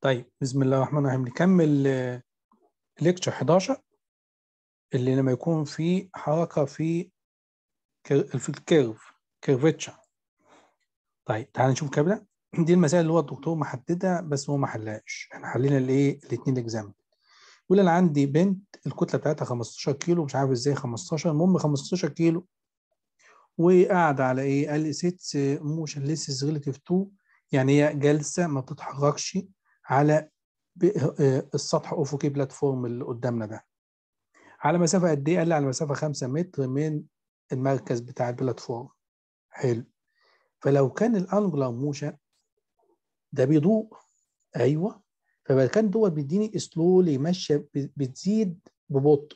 طيب بسم الله الرحمن الرحيم نكمل ليكتشر 11 اللي لما يكون في حركة في كير- في الكيرف كيرفتشر طيب تعال نشوف كده دي المسائل اللي هو الدكتور محددها بس هو ما حلهاش احنا حلينا الايه الاثنين اكزامبل يقول انا عندي بنت الكتله بتاعتها 15 كيلو مش عارف ازاي 15 المهم 15 كيلو وقاعده على ايه قال لي سيتس موشن ليسز ريليتيف تو يعني هي جالسه ما بتتحركش على ب- آه، السطح افقي بلاتفورم اللي قدامنا ده على مسافه قد ايه قال لي على مسافه 5 متر من المركز بتاع البلاتفورم حلو فلو كان الانجولار موشن ده بيضوء ايوه فبقى كان دوت بيديني سلولي ماشيه ب- بتزيد ببطء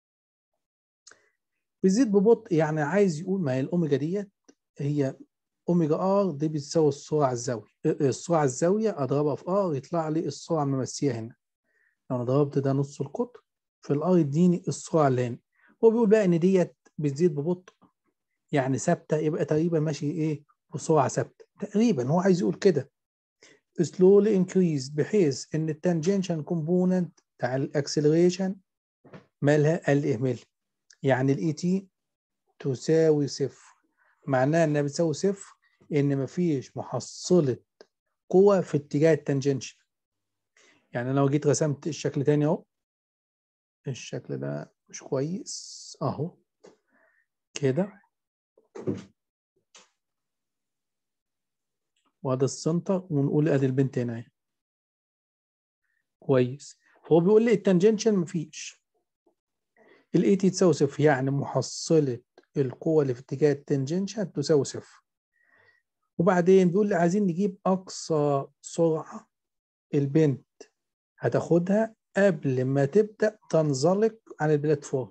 بتزيد ببطء يعني عايز يقول ما هي الاوميجا ديت هي اوميجا ار دي بتساوي السرعه الزاويه السرعه الزاويه اضربها في ار يطلع لي السرعه الممسيه هنا لو انا ضربت ده نص القطر في الار يديني السرعه اللي هنا هو بيقول بقى ان ديت بتزيد ببطء يعني ثابته يبقى تقريبا ماشي ايه بسرعه ثابته تقريبا هو عايز يقول كده slowly increase بحيث ان التانجنشن كومبوننت بتاع الاكسلريشن مالها قل اهمال يعني الاي تي تساوي صفر معناها انها بتساوي صفر ان مفيش محصله قوه في اتجاه التانجنشن يعني لو جيت رسمت الشكل تاني اهو الشكل ده مش كويس اهو كده وده السنتر ونقول ادي البنت هنا اهي كويس فهو بيقول لي التانجنشن مفيش الاي تي تساوي صفر يعني محصله القوه اللي في اتجاه التانجنشن تساوي صفر وبعدين بيقول لي عايزين نجيب اقصى سرعه البنت هتاخدها قبل ما تبدا تنزلق عن البلاتفورم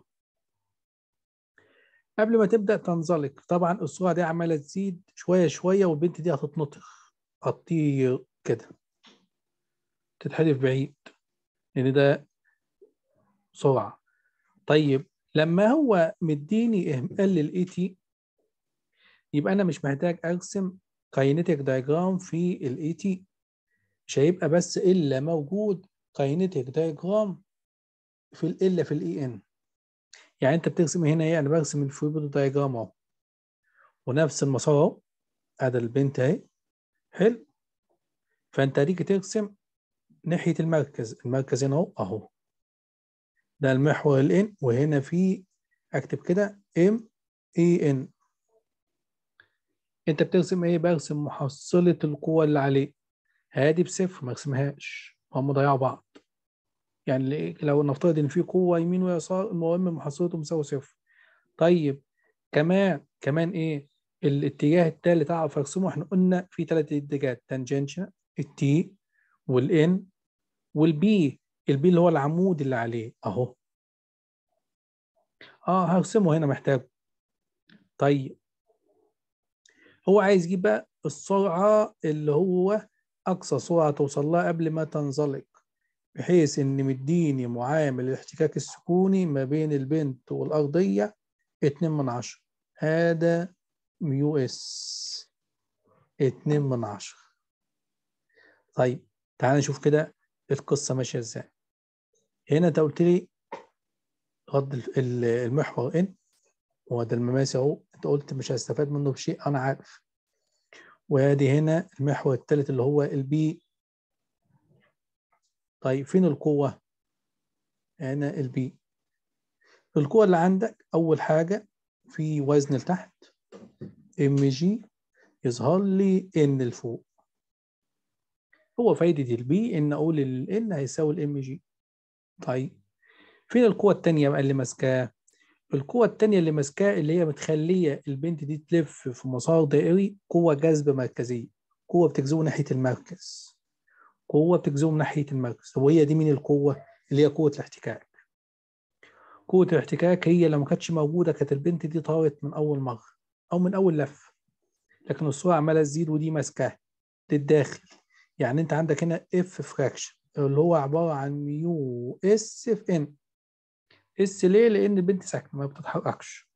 قبل ما تبدا تنزلق طبعا السرعه دي عماله تزيد شويه شويه والبنت دي هتتنطخ هتطير كده تتحدف بعيد لان ده سرعه طيب لما هو مديني اهمال للاي تي يبقى انا مش محتاج ارسم كاينيتيك دايجرام في الاي تي مش هيبقى بس الا موجود كاينيتيك دايجرام في ال- الا في الاي ان يعني انت بترسم هنا ايه انا برسم الفري دايجرام اهو ونفس المسار اهو ادي البنت اهي حلو فانت هتيجي ترسم ناحيه المركز المركز هنا اهو اهو ده المحور الان وهنا في اكتب كده ام اي ان انت بترسم ايه برسم محصله القوه اللي عليه هادي بصفر ما ارسمهاش هم ضيعوا بعض يعني ليه؟ لو نفترض ان في قوه يمين ويسار المهم محصلته مساوي صفر طيب كمان كمان ايه الاتجاه التالت اعرف ارسمه احنا قلنا في ثلاث اتجاهات تانجنشن التي والان والبي البي اللي هو العمود اللي عليه اهو اه هرسمه هنا محتاج طيب هو عايز يجيب بقى السرعه اللي هو اقصى سرعه توصل لها قبل ما تنزلق بحيث ان مديني معامل الاحتكاك السكوني ما بين البنت والارضيه 2 من 10 هذا ميو اس 2 من 10 طيب تعال نشوف كده القصه ماشيه ازاي هنا انت قلت لي رد ال- ال- المحور ان هو ده المماسي اهو انت قلت مش هستفاد منه بشيء انا عارف وادي هنا المحور الثالث اللي هو البي طيب فين القوه هنا البي القوه اللي عندك اول حاجه في وزن لتحت ام جي يظهر لي ان لفوق هو فايده البي ان اقول الان هيساوي الام جي طيب فين القوه الثانيه بقى اللي ماسكاه القوة التانية اللي ماسكاه اللي هي متخلية البنت دي تلف في مسار دائري قوة جذب مركزية قوة بتجذبه ناحية المركز قوة بتجذبه ناحية المركز وهي دي مين القوة اللي هي قوة الاحتكاك قوة الاحتكاك هي لو ما كانتش موجودة كانت البنت دي طارت من أول مرة أو من أول لف لكن السرعة عمالة تزيد ودي ماسكاها للداخل يعني أنت عندك هنا اف فراكشن اللي هو عبارة عن ميو اس في ان اس ليه؟ لأن البنت ساكنة ما بتتحركش.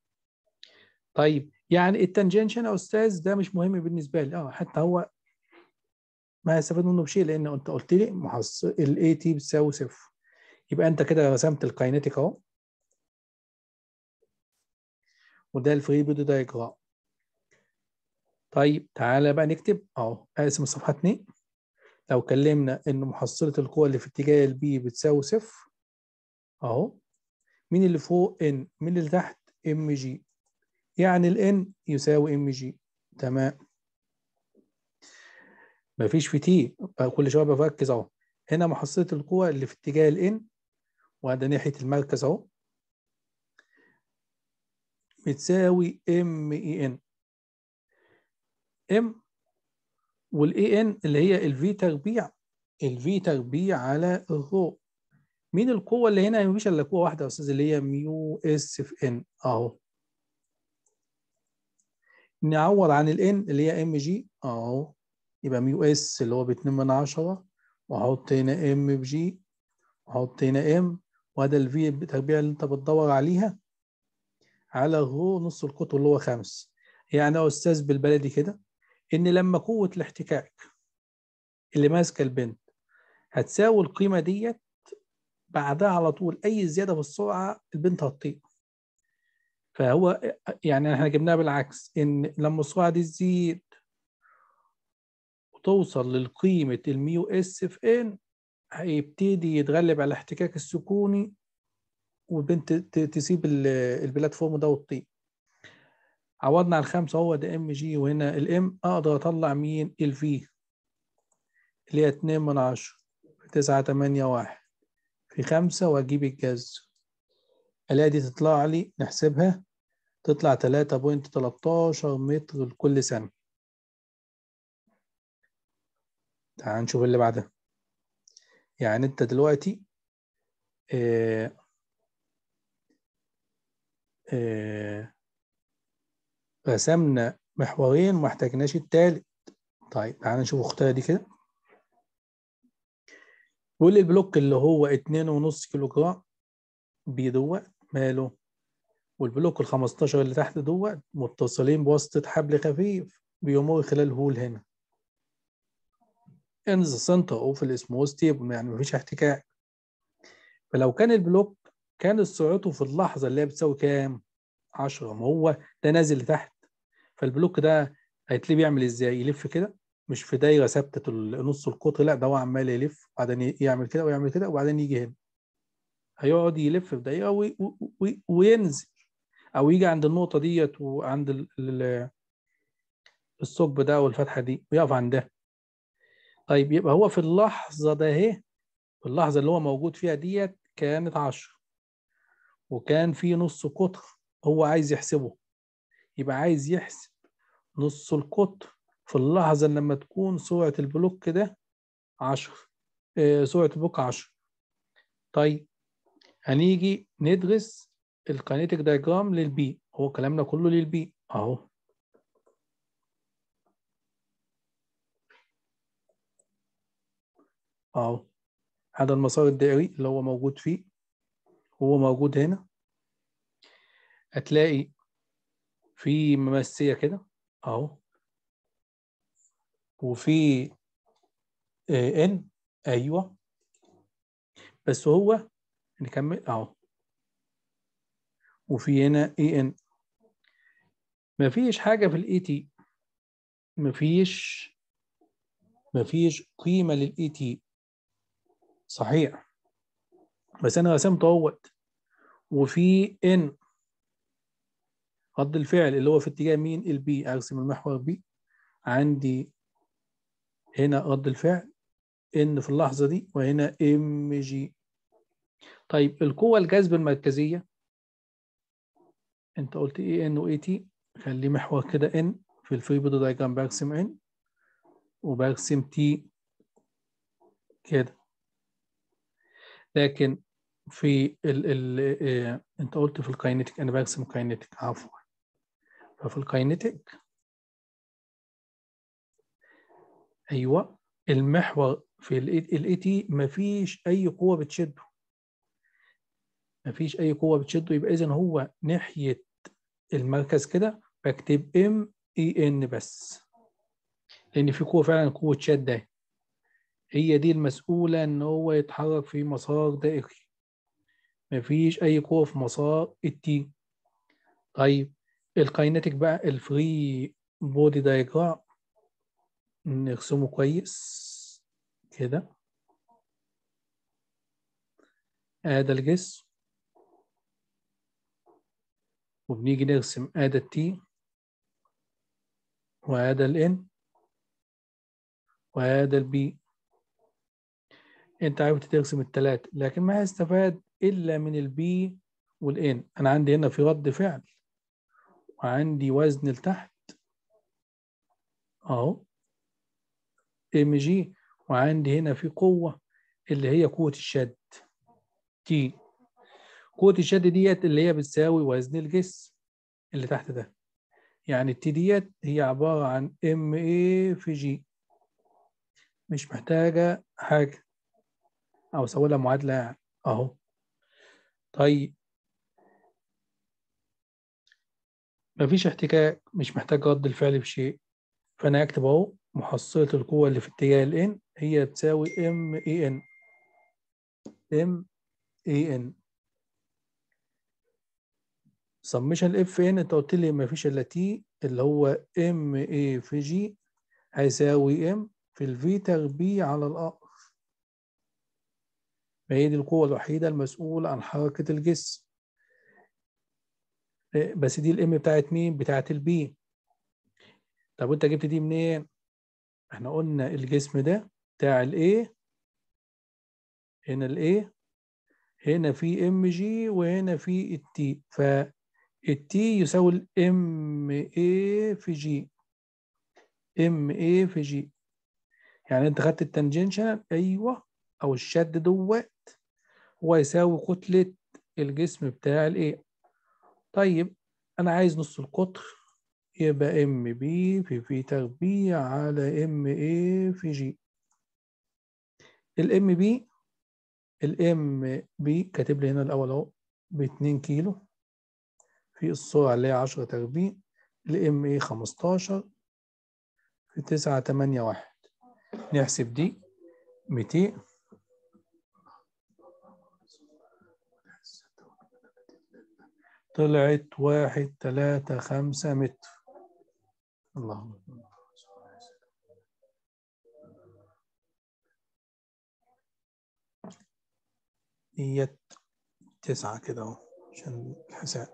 طيب يعني التانجنشن يا أستاذ ده مش مهم بالنسبة لي، أه حتى هو ما هستفاد منه بشيء لان انت قلت لي محصل الاي تي بتساوي صفر يبقى انت كده رسمت الكاينتيك اهو وده الفري بودي دايجرام طيب تعالى بقى نكتب اهو اقسم الصفحه 2 لو كلمنا ان محصله القوه اللي في اتجاه البي بتساوي صفر اهو مين اللي فوق ان مين اللي تحت ام جي يعني الان يساوي ام جي تمام مفيش في تي كل شويه بركز اهو هنا محصله القوه اللي في اتجاه الان وهذا ناحيه المركز اهو بتساوي ام اي ان ام والاي ان اللي هي الفي تربيع الفي تربيع على الرو مين القوة اللي هنا مفيش الا قوة واحدة يا استاذ اللي هي ميو اس في ان اهو نعوض عن الان اللي هي ام جي اهو يبقى ميو اس اللي هو باتنين من عشرة واحط هنا ام بجي واحط هنا ام وهذا الفي التربيع اللي انت بتدور عليها على الرو نص القطر اللي هو خمس يعني يا استاذ بالبلدي كده ان لما قوة الاحتكاك اللي ماسكة البنت هتساوي القيمة ديت بعدها على طول اي زيادة في السرعة البنت هتطير فهو يعني احنا جبناها بالعكس ان لما السرعة دي تزيد وتوصل للقيمة الميو اس في ان هيبتدي يتغلب على الاحتكاك السكوني والبنت تسيب البلاتفورم ده وتطير عوضنا على الخمسة هو ده ام جي وهنا الام اقدر اطلع مين الفي اللي هي اتنين من عشرة في تسعة تمانية واحد في خمسة واجيب الجذر الاقي دي تطلع لي نحسبها تطلع تلاتة بوينت تلاتاشر متر لكل ثانية تعال نشوف اللي بعدها يعني انت دلوقتي اه اه رسمنا محورين وما احتاجناش التالت طيب تعالى نشوف اختها دي كده بيقول لي البلوك اللي هو اتنين ونص كيلو جرام بيدوت ماله والبلوك ال 15 اللي تحت دوت متصلين بواسطة حبل خفيف بيمر خلال هول هنا in the center of الاسموث تيبل يعني مفيش احتكاك فلو كان البلوك كانت سرعته في اللحظة اللي هي بتساوي كام؟ 10 ما هو ده نازل لتحت فالبلوك ده هيتلاقيه بيعمل ازاي؟ يلف كده مش في دايره ثابته نص القطر لا ده هو عمال يلف وبعدين يعمل كده ويعمل كده وبعدين يجي هنا هيقعد يلف في دايره وي وي وينزل او يجي عند النقطه ديت وعند ال ال الثقب ده والفتحه دي ويقف عندها طيب يبقى هو في اللحظه ده اهي في اللحظه اللي هو موجود فيها ديت كانت 10 وكان في نص قطر هو عايز يحسبه يبقى عايز يحسب نص القطر في اللحظة لما تكون سرعة البلوك ده 10 آه سرعة البلوك 10 طيب هنيجي ندرس الكينيتيك دايجرام للبي هو كلامنا كله للبي اهو اهو هذا المسار الدائري اللي هو موجود فيه هو موجود هنا هتلاقي في ممسية كده اهو وفي ان ايوه بس هو نكمل اهو وفي هنا اي ان مفيش حاجه في الاي تي مفيش مفيش قيمه للاي تي صحيح بس انا رسمت اهوت وفي ان رد الفعل اللي هو في اتجاه مين البي ارسم المحور بي عندي هنا رد الفعل ان في اللحظه دي وهنا ام جي طيب القوه الجذب المركزيه انت قلت ايه ان واي تي خليه محور كده ان في الفري بودي دايجرام برسم ان وبرسم تي كده لكن في ال ال اه انت قلت في الكاينتيك انا برسم كاينتيك عفوا ففي الكاينتيك ايوه المحور في الاي تي مفيش اي قوه بتشده مفيش اي قوه بتشده يبقى اذا هو ناحيه المركز كده بكتب ام اي ان بس لان في قوه فعلا قوه شده هي دي المسؤولة إن هو يتحرك في مسار دائري مفيش أي قوة في مسار التي طيب الكاينتيك بقى الفري بودي دايجرام نرسمه كويس كده ادي الجسم وبنيجي نرسم ادي التي وادي الان وادي البي انت عاوز ترسم التلاتة لكن ما هستفاد الا من البي والان انا عندي هنا في رد فعل وعندي وزن لتحت اهو ام جي وعندي هنا في قوة اللي هي قوة الشد تي قوة الشد ديت اللي هي بتساوي وزن الجسم اللي تحت ده يعني التي ديت هي عبارة عن ام اي في جي مش محتاجة حاجة أو أسوي لها معادلة يعني أهو طيب مفيش احتكاك مش محتاج رد الفعل في شيء فأنا أكتب أهو محصلة القوة اللي في اتجاه ال N هي تساوي ام اي ان ام اي ان سمشن اف ان انت قلت لي ما فيش الا تي اللي هو ام اي في جي هيساوي ام في الفي تربيع على الار فهي دي القوة الوحيدة المسؤولة عن حركة الجسم بس دي الام بتاعت مين؟ بتاعت البي طب وانت جبت دي منين؟ احنا قلنا الجسم ده بتاع الايه هنا الايه هنا في ام جي وهنا في التي فالتي يساوي الام اي في جي ام اي في جي يعني انت خدت التنجنشنال ايوه او الشد دوت هو يساوي كتلة الجسم بتاع الايه طيب انا عايز نص القطر يبقى ام بي في في تربيع على ام اي في جي الام بي الام بي كاتب لي هنا الاول اهو ب 2 كيلو في السرعه اللي هي 10 تربيع الام اي 15 في 9 8 1 نحسب دي 200 طلعت واحد تلاتة خمسة متر اللهم ديت تسعة كده اهو عشان الحساب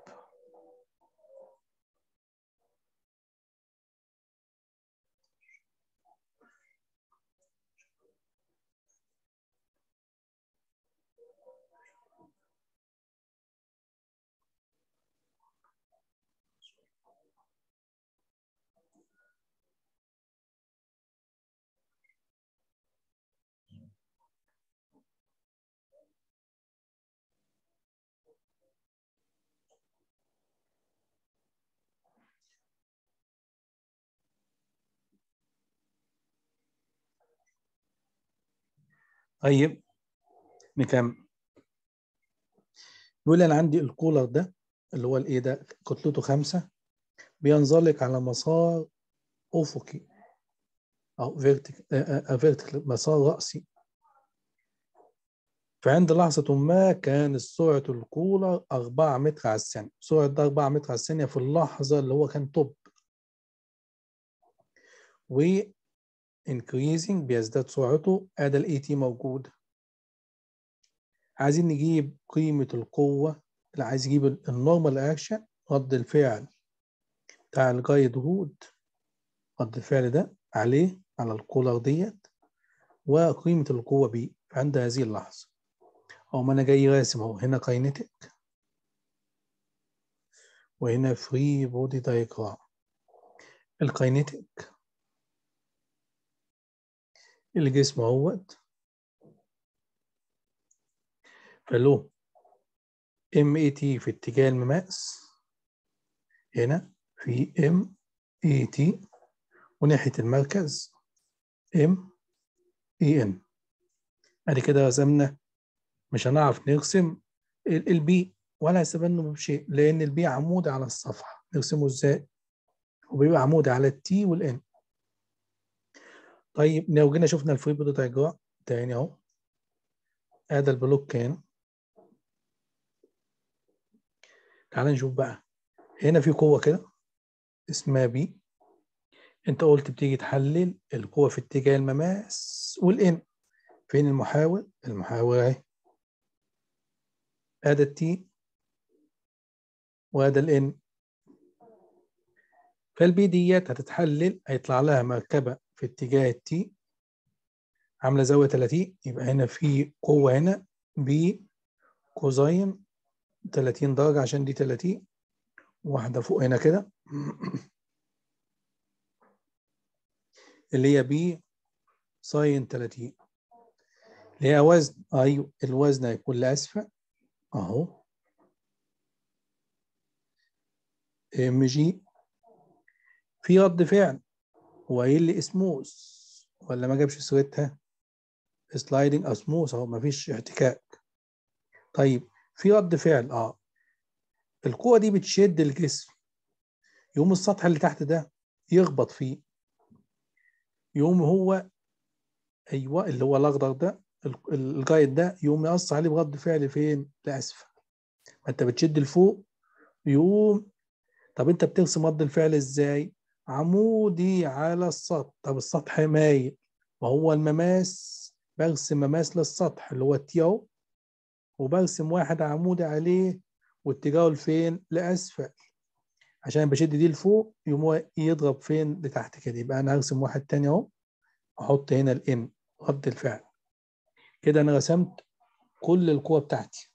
طيب نكمل بيقول لي انا عندي الكولر ده اللي هو الايه ده كتلته خمسة بينزلق على مسار افقي او فيرتيكال مسار راسي فعند لحظة ما كان سرعة الكولر 4 متر على الثانية سرعة ده 4 متر على الثانية في اللحظة اللي هو كان توب و increasing بيزداد سرعته ادي الاي تي موجود عايزين نجيب قيمة القوة اللي عايز يجيب النورمال اكشن رد الفعل بتاع الجايد هود رد الفعل ده عليه على الكولر ديت وقيمة القوة بي عند هذه اللحظة أو ما أنا جاي راسم أهو هنا كاينتيك وهنا فري بودي دايجرام الكاينتيك الجسم اهوت فله ام اي تي في اتجاه المماس هنا في ام اي تي وناحية المركز ام اي ان ادي كده رسمنا مش هنعرف نرسم البي ولا هيستفادنا بشيء لان البي عمود على الصفحة نرسمه ازاي وبيبقى عمود على التي والان طيب لو جينا شفنا الفري بودي دايجرام تاني اهو ادي البلوك هنا تعال نشوف بقى هنا في قوة كده اسمها بي انت قلت بتيجي تحلل القوة في اتجاه المماس والان فين المحاور المحاور اهي ادي التي وادي الان فالبي ديت هتتحلل هيطلع لها مركبة في اتجاه التي عاملة زاوية 30 يبقى هنا في قوة هنا ب كوزين 30 درجة عشان دي 30 واحدة فوق هنا كده اللي هي ب ساين 30 اللي هي وزن ايوه الوزن هيكون لأسفل اهو ام جي في رد فعل هو قايل لي اسموس ولا ما جابش سيرتها سلايدنج اسموس اهو مفيش احتكاك طيب في رد فعل اه القوة دي بتشد الجسم يقوم السطح اللي تحت ده يخبط فيه يقوم هو ايوه اللي هو الاخضر ده الجايد ده يقوم يقص عليه برد فعل فين؟ لاسفل ما انت بتشد لفوق يقوم طب انت بترسم رد الفعل ازاي؟ عمودي على السطح طب السطح مايل وهو المماس برسم مماس للسطح اللي هو التيو وبرسم واحد عمودي عليه واتجاهه لفين؟ لأسفل عشان بشد دي لفوق يقوم يضرب فين؟ لتحت كده يبقى أنا هرسم واحد تاني أهو أحط هنا الإن رد الفعل كده أنا رسمت كل القوة بتاعتي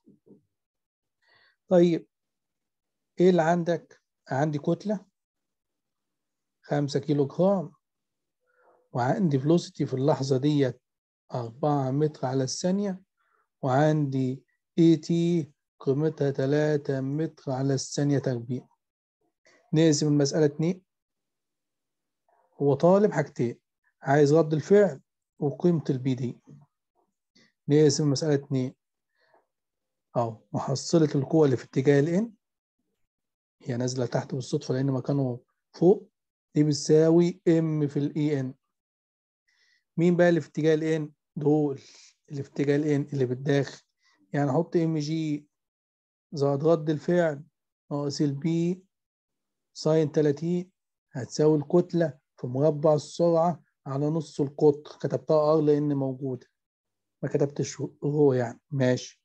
طيب إيه اللي عندك؟ عندي كتلة خمسة كيلو جرام وعندي فلوسيتي في اللحظة ديت أربعة متر على الثانية وعندي اي تي قيمتها تلاتة متر على الثانية تربيع نقسم المسألة اتنين هو طالب حاجتين عايز رد الفعل وقيمة البي دي نقسم المسألة اتنين أهو محصلة القوة اللي في اتجاه الإن هي نازلة تحت بالصدفة لأن مكانه فوق دي بتساوي ام في الاي ان مين بقى اللي في اتجاه الان دول اللي في اتجاه الان اللي بالداخل يعني احط ام جي زائد رد الفعل ناقص البي ساين 30 هتساوي الكتلة في مربع السرعة على نص القطر كتبتها ار لان موجودة ما كتبتش رو يعني ماشي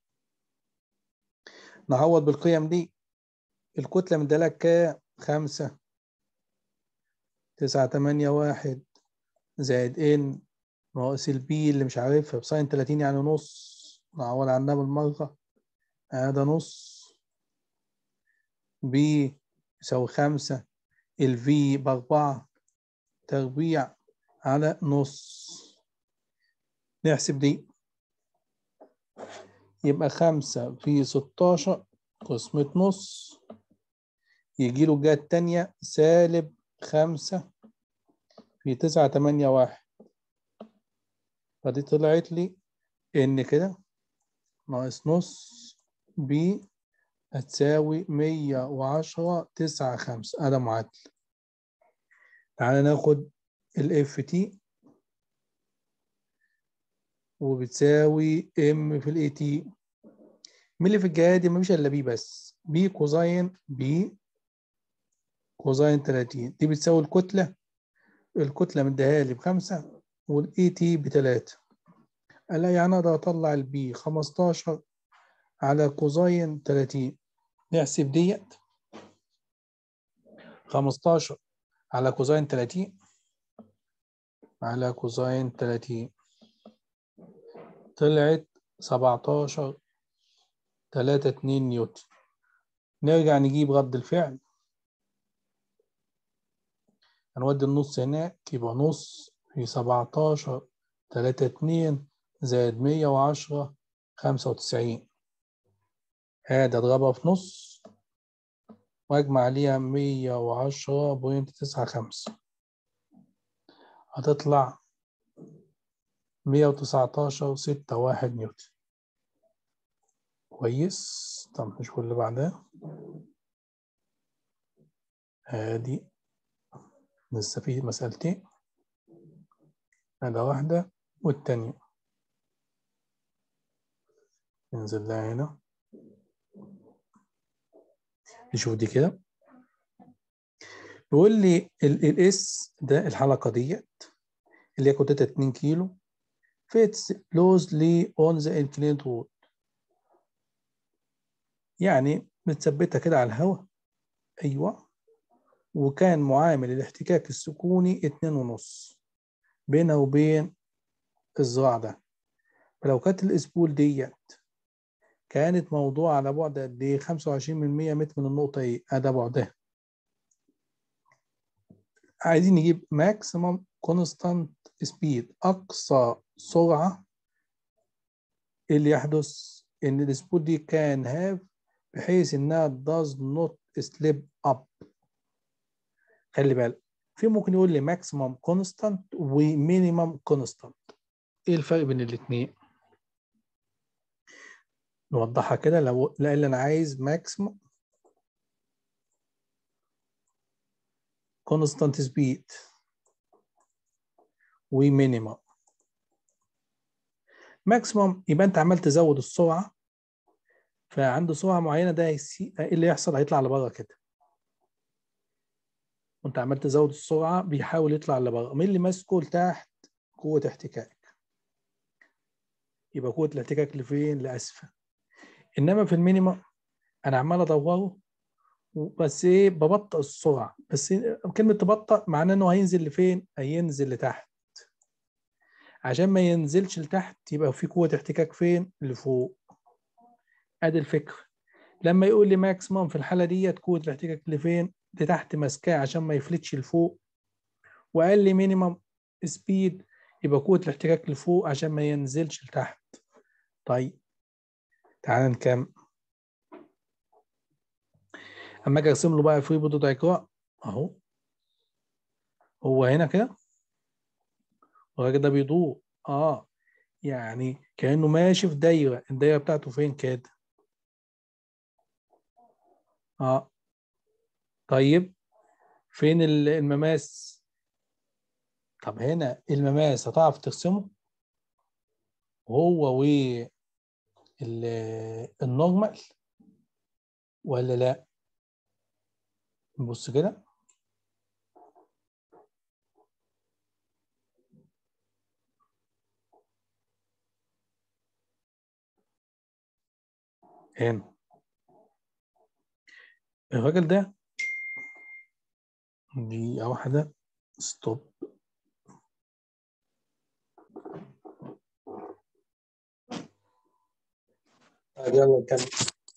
نعوض بالقيم دي الكتلة مدالك كام؟ خمسة تسعة تمانية واحد زائد ان ناقص البي اللي مش عارفها بساين 30 يعني نص نعوض عنها بالمرة هذا نص بي يساوي خمسة الفي بأربعة تربيع على نص نحسب دي يبقى خمسة في ستاشر قسمة نص يجي له الجهة التانية سالب خمسة في تسعة تمانية واحد فدي طلعت لي إن كده ناقص نص بي هتساوي مية وعشرة تسعة خمسة هذا معادل تعالى ناخد الاف تي وبتساوي ام في الاي تي مين اللي في الجهة دي مفيش الا بي بس بي كوزين بي كوزين 30 دي بتساوي الكتلة الكتلة مديها لي بخمسة والاي تي بتلاتة قال لي يعني اقدر اطلع البي 15 على كوزين 30 نحسب ديت 15 على كوزين 30 على كوزين 30 طلعت 17 3 2 نيوتن نرجع نجيب رد الفعل هنودي النص هناك يبقى نص في 17 3 2 زائد 110 95 هذا اضربها في نص واجمع عليها 110.95 هتطلع 119 6 1 نيوتن كويس طب نشوف اللي بعدها ادي لسه في مسألتين هذا واحدة والتانية ننزل لها هنا نشوف دي كده بيقول لي الاس ده الحلقه ديت اللي هي كتلتها 2 كيلو fits closely on the inclined road يعني متثبته كده على الهواء ايوه وكان معامل الاحتكاك السكوني اتنين ونص بينها وبين الذراع ده فلو كانت الاسبول ديت كانت موضوع على بعد قد ايه 25% متر من النقطه ايه ادي بعدها عايزين نجيب ماكسيمم كونستانت سبيد اقصى سرعه اللي يحدث ان السبود دي كان هاف بحيث انها does not slip up خلي بالك في ممكن يقول لي ماكسيمم كونستانت ومينيمم كونستانت ايه الفرق بين الاثنين نوضحها كده لو لان انا عايز ماكسيمم كونستانت سبيد ومينيمم ماكسيمم يبقى انت عمال تزود السرعه فعند سرعه معينه ده هيسي... ايه اللي يحصل هيطلع لبره كده وانت عمال تزود السرعه بيحاول يطلع لبره مين اللي ماسكه لتحت قوه احتكاك يبقى قوه الاحتكاك لفين لاسفل انما في المينيمم انا عمال ادوره بس ايه ببطئ السرعه بس كلمه تبطئ معناه انه هينزل لفين هينزل لتحت عشان ما ينزلش لتحت يبقى في قوه احتكاك فين لفوق ادي الفكره لما يقول لي ماكسيمم في الحاله ديت قوه الاحتكاك لفين لتحت ماسكاه عشان ما يفلتش لفوق وقال لي مينيمم سبيد يبقى قوه الاحتكاك لفوق عشان ما ينزلش لتحت طيب تعال نكمل اما اجي ارسم له بقى فري بودو دايجرام اهو هو هنا كده الراجل ده بيدور اه يعني كانه ماشي في دايره الدايره بتاعته فين كده اه طيب فين المماس طب هنا المماس هتعرف ترسمه هو و النورمال ولا لا نبص كده هنا الراجل ده دقيقة واحدة ستوب طيب يلا نكمل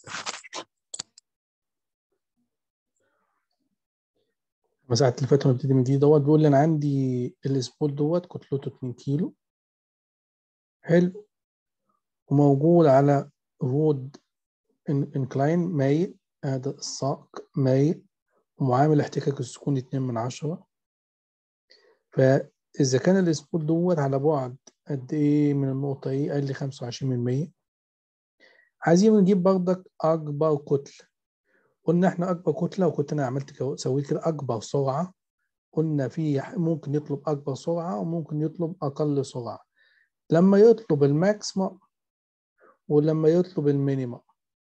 مساحة اللي فاتت ونبتدي من جديد دوت بيقول لي أنا عندي السبول دوت كتلته 2 كيلو حلو وموجود على رود انكلاين مايل هذا الساق مايل ومعامل احتكاك السكون 2 من عشرة فإذا كان السبول دوت على بعد قد إيه من النقطة إيه قال لي 25 من 100 عايزين نجيب بردك أكبر كتلة قلنا إحنا أكبر كتلة وكنت أنا عملت سويت كده أكبر سرعة قلنا في ممكن يطلب أكبر سرعة وممكن يطلب أقل سرعة لما يطلب الماكسيمم ولما يطلب المينيمم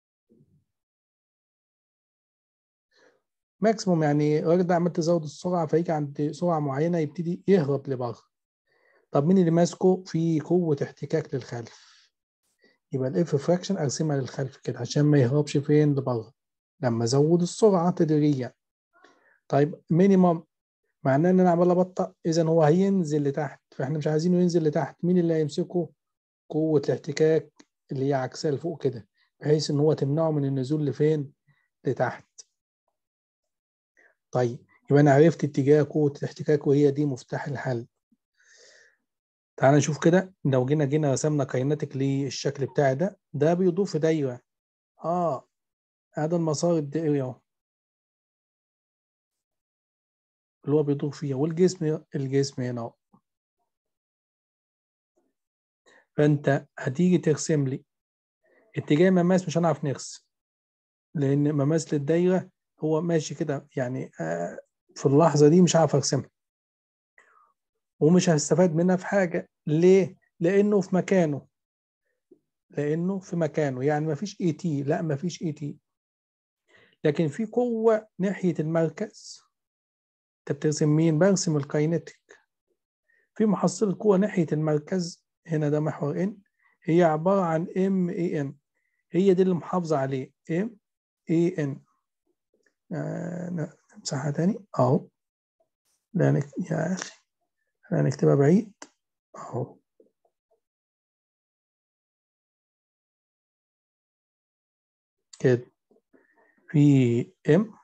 ماكسيموم يعني الراجل ده عمال تزود السرعه فيجي عند سرعه معينه يبتدي يهرب لبره طب مين اللي ماسكه في قوه احتكاك للخلف يبقى الاف فراكشن ارسمها للخلف كده عشان ما يهربش فين لبره لما ازود السرعه تدريجيا طيب مينيمم معناه ان انا عمال ابطأ اذا هو هينزل لتحت فاحنا مش عايزينه ينزل لتحت مين اللي هيمسكه قوه الاحتكاك اللي هي عكسها لفوق كده بحيث ان هو تمنعه من النزول لفين لتحت طيب يبقى انا عرفت اتجاه قوه الاحتكاك وهي دي مفتاح الحل تعال نشوف كده لو جينا جينا رسمنا كايناتيك للشكل بتاعي ده ده بيضوف في دايره اه هذا المسار الدائري اهو اللي هو بيدور فيها والجسم الجسم هنا اهو فانت هتيجي ترسم لي اتجاه مماس مش هنعرف نرسم لان مماس للدايره هو ماشي كده يعني آه في اللحظه دي مش عارف ارسمها ومش هستفاد منها في حاجه ليه لانه في مكانه لانه في مكانه يعني ما فيش اي تي لا ما فيش اي تي لكن في قوه ناحيه المركز انت بترسم مين برسم الكاينتيك في محصله قوه ناحيه المركز هنا ده محور ان هي عباره عن ام اي ان هي دي اللي محافظه عليه ام اي ان نمسحها تاني اهو لا نك... يا اخي هنكتبها بعيد اهو كده في ام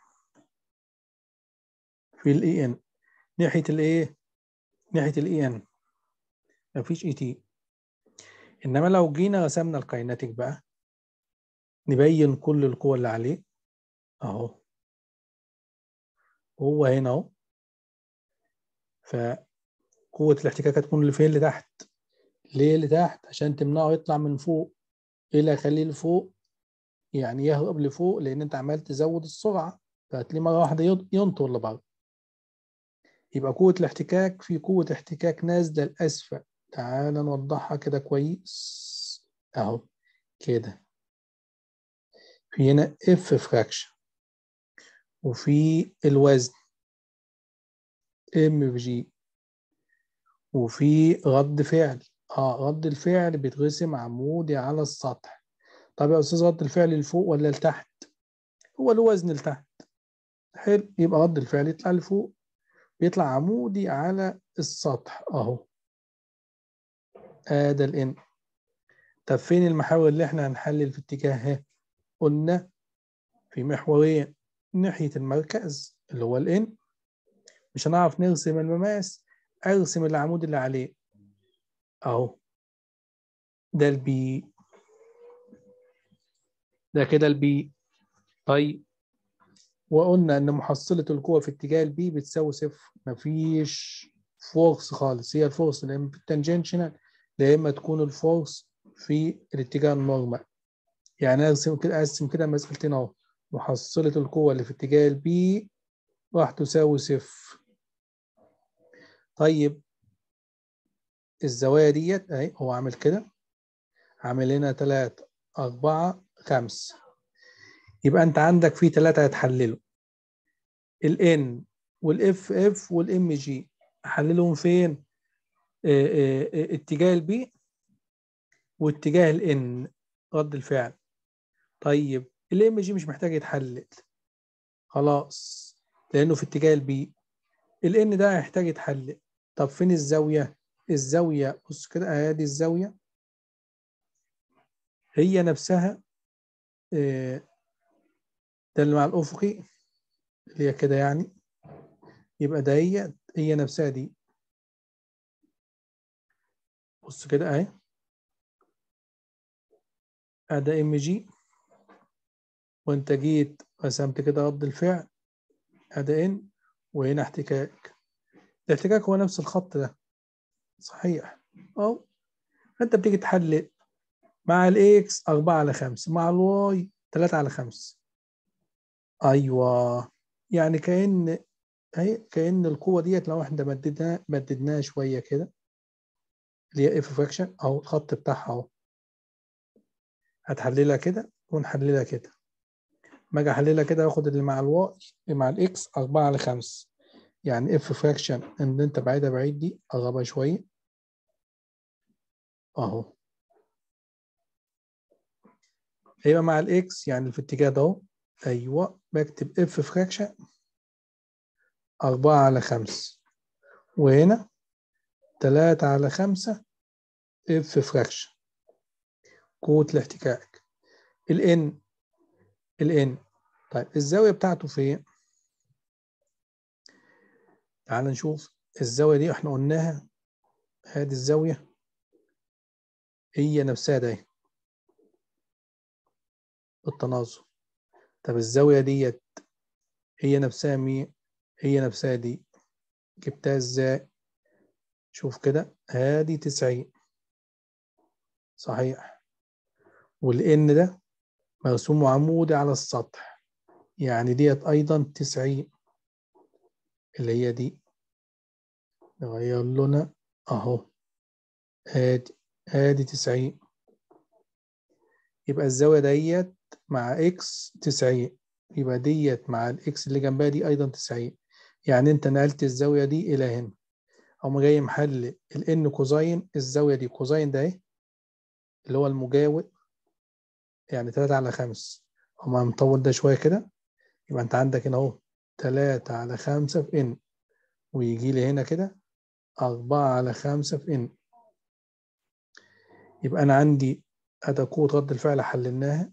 في الاي ان ناحيه الايه ناحيه الاي ان مفيش اي تي انما لو جينا رسمنا الكايناتيك بقى نبين كل القوى اللي عليه اهو هو هنا اهو فقوة الاحتكاك هتكون اللي فين لتحت ليه لتحت عشان تمنعه يطلع من فوق ايه اللي هيخليه لفوق يعني يهرب لفوق لان انت عمال تزود السرعة فهتلاقيه مرة واحدة ينطر لبره يبقى قوة الاحتكاك في قوة احتكاك نازلة لأسفل تعال نوضحها كده كويس اهو كده في هنا اف فراكشن وفي الوزن ام في جي وفي رد فعل اه رد الفعل بيترسم عمودي على السطح طب يا استاذ رد الفعل لفوق ولا لتحت هو الوزن لتحت حلو يبقى رد الفعل يطلع لفوق بيطلع عمودي على السطح اهو ادي الان طب فين المحاور اللي احنا هنحلل في اتجاهها قلنا في محورين ناحية المركز اللي هو الان مش هنعرف نرسم المماس ارسم العمود اللي عليه اهو ده البي ده كده البي طيب وقلنا ان محصلة القوة في اتجاه البي بتساوي صفر مفيش فورس خالص هي الفورس اللي اما التانجنشنال يا اما تكون الفورس في الاتجاه النورمال يعني ارسم كده ارسم كده مسألتين اهو محصلة القوة اللي في اتجاه البي راح تساوي صفر طيب الزوايا ديت اهي هو عامل كده عامل هنا تلاتة أربعة خمسة يبقى أنت عندك في تلاتة هيتحللوا ال N وال FF وال MG أحللهم فين؟ اه اه اه اتجاه البي واتجاه ال N رد الفعل طيب ال MG مش محتاج يتحلل خلاص لأنه في اتجاه البي ال N ده هيحتاج يتحلل طب فين الزاوية؟ الزاوية بص كده ادي الزاوية هي نفسها ده اللي مع الأفقي اللي هي كده يعني يبقى ده هي هي نفسها دي بص كده اهي ادي ام جي وانت جيت رسمت كده رد الفعل ادي ان وهنا احتكاك الاحتكاك هو نفس الخط ده صحيح اهو فانت بتيجي تحلل مع الاكس 4 على 5 مع الواي 3 على 5 ايوه يعني كأن اهي كأن القوة ديت لو احنا مددنا مددناها شوية كده اللي هي اف فراكشن اهو الخط بتاعها اهو هتحللها كده ونحللها كده ما اجي احللها كده واخد اللي مع الواي اللي مع الاكس 4 على 5 يعني اف فراكشن ان انت بعيدها بعيد دي اقربها شوية اهو هيبقى مع الاكس يعني في الاتجاه ده اهو ايوه بكتب اف فراكشن أربعة على خمسة وهنا تلاتة على خمسة اف فراكشن قوة الاحتكاك الان الان طيب الزاوية بتاعته فين؟ تعال نشوف الزاوية دي احنا قلناها هذه الزاوية هي نفسها ده التناظر طب الزاوية ديت هي نفسها مين؟ هي نفسها دي جبتها ازاي؟ شوف كده هادي تسعين صحيح والإن ده مرسوم عمودي على السطح يعني ديت أيضا تسعين اللي هي دي نغير لونها أهو هادي هادي تسعين يبقى الزاوية ديت مع اكس 90 يبقى ديت مع الاكس اللي جنبها دي ايضا 90 يعني انت نقلت الزاوية دي الى هنا او جاي محل الان كوزاين الزاوية دي كوزاين ده اهي اللي هو المجاور يعني 3 على 5 هما مطول ده شوية كده يبقى انت عندك هنا اهو 3 على 5 في ان ويجي لي هنا كده 4 على 5 في ان يبقى انا عندي ادي قوة رد الفعل حللناها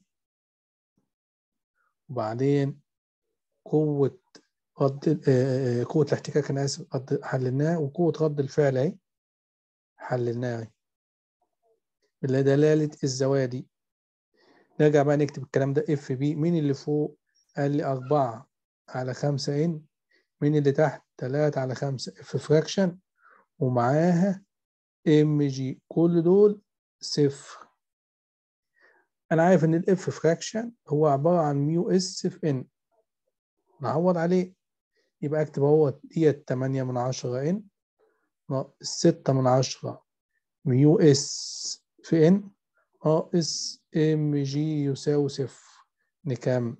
وبعدين قوة رد آه، قوة الاحتكاك أنا آسف رد- حللناها وقوة رد الفعل أهي حللناها أهي بدلالة الزوايا دي نرجع بقى نكتب الكلام ده اف بي مين اللي فوق قال لي 4 على 5 ان مين اللي تحت 3 على 5 اف فراكشن ومعاها ام جي كل دول صفر انا عارف ان الاف فراكشن هو عباره عن ميو اس في ان نعوض عليه يبقى اكتب اهو ديت 8 من 10 ان ناقص 6 من 10 ميو اس في ان ناقص ام جي يساوي صفر نكمل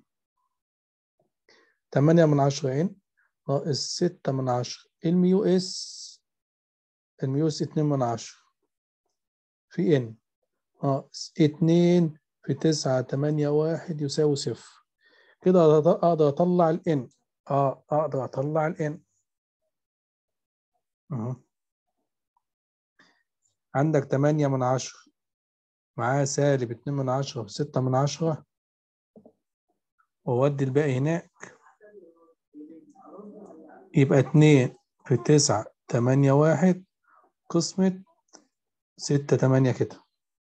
8 من 10 ان ناقص 6 من 10 الميو اس الميو اس 2 من 10 في ان ناقص 2 في 9 8 1 يساوي صفر كده أقدر- اقدر اطلع الان اه اقدر اطلع الان اهو عندك 8 من 10 معاه سالب 2 من 10 و 6 من 10 وأودي الباقي هناك يبقى 2 في 9 8 1 قسمة 6 8 كده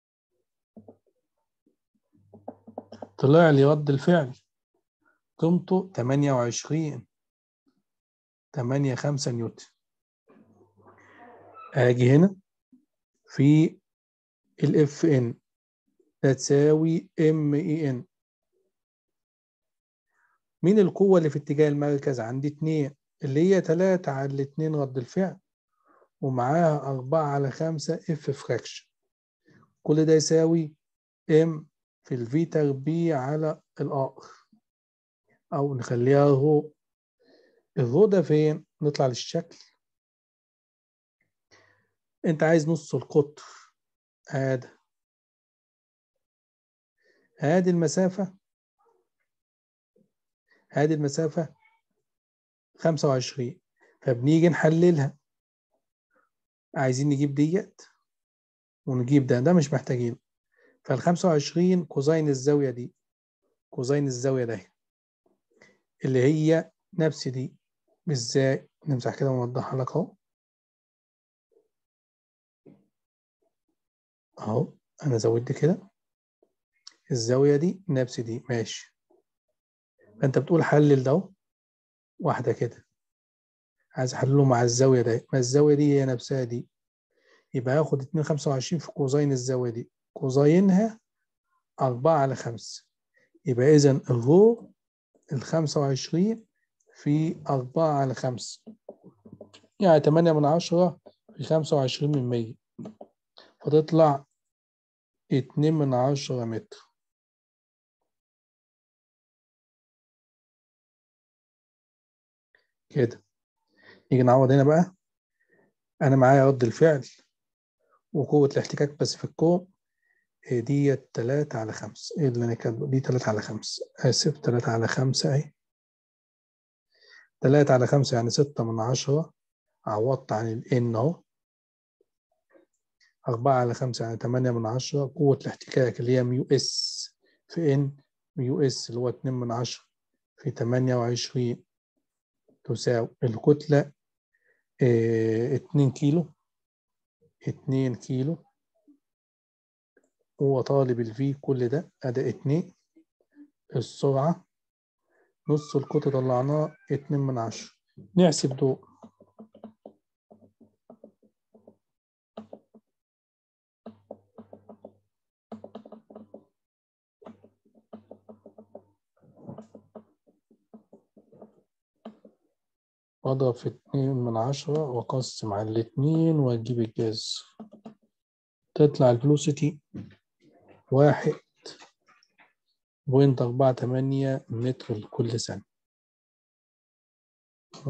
طلع لي رد الفعل قيمته 28 8 5 نيوتن اجي هنا في الاف ان تساوي ام اي ان مين القوة اللي في اتجاه المركز عندي اتنين اللي هي تلاتة على الاتنين رد الفعل ومعاها أربعة على خمسة اف فراكشن كل ده يساوي ام في الفي تربيع على الار أو نخليها رو الرو ده فين؟ نطلع للشكل أنت عايز نص القطر هذا هذه المسافة هذه المسافة خمسة وعشرين فبنيجي نحللها عايزين نجيب ديت ونجيب ده ده مش محتاجين فالخمسة وعشرين كوزين الزاوية دي كوزين الزاوية ده اللي هي نفس دي ازاي نمسح كده ونوضحها لك اهو اهو انا زودت كده الزاوية دي نفس دي ماشي فانت بتقول حلل ده اهو واحدة كده عايز احلله مع الزاوية ده ما الزاوية دي هي نفسها دي يبقى هاخد اتنين خمسة وعشرين في كوزين الزاوية دي كوزينها أربعة على خمسة يبقى إذا الرو الخمسة وعشرين في أربعة على خمسة يعني تمانية من عشرة في خمسة وعشرين من مية فتطلع اتنين من عشرة متر كده نيجي نعوض هنا بقى أنا معايا رد الفعل وقوة الاحتكاك بس في الكوم إيه ديت تلاتة على خمسة ايه اللي انا كاتبه دي تلاتة على خمسة اسف تلاتة على خمسة اهي تلاتة على خمسة يعني ستة من عشرة عوضت عن الان اهو أربعة على خمسة يعني تمانية من عشرة قوة الاحتكاك اللي هي ميو اس في ان ميو اس اللي هو اتنين من عشرة في تمانية وعشرين تساوي الكتلة اه اتنين كيلو اتنين كيلو هو طالب الفي كل ده أداء اتنين السرعة نص القطر طلعناه اتنين من عشرة نحسب دول واضرب في اتنين من عشرة واقسم على الاتنين واجيب الجذر تطلع الفلوسيتي واحد بوينت أربعة تمانية متر لكل ثانية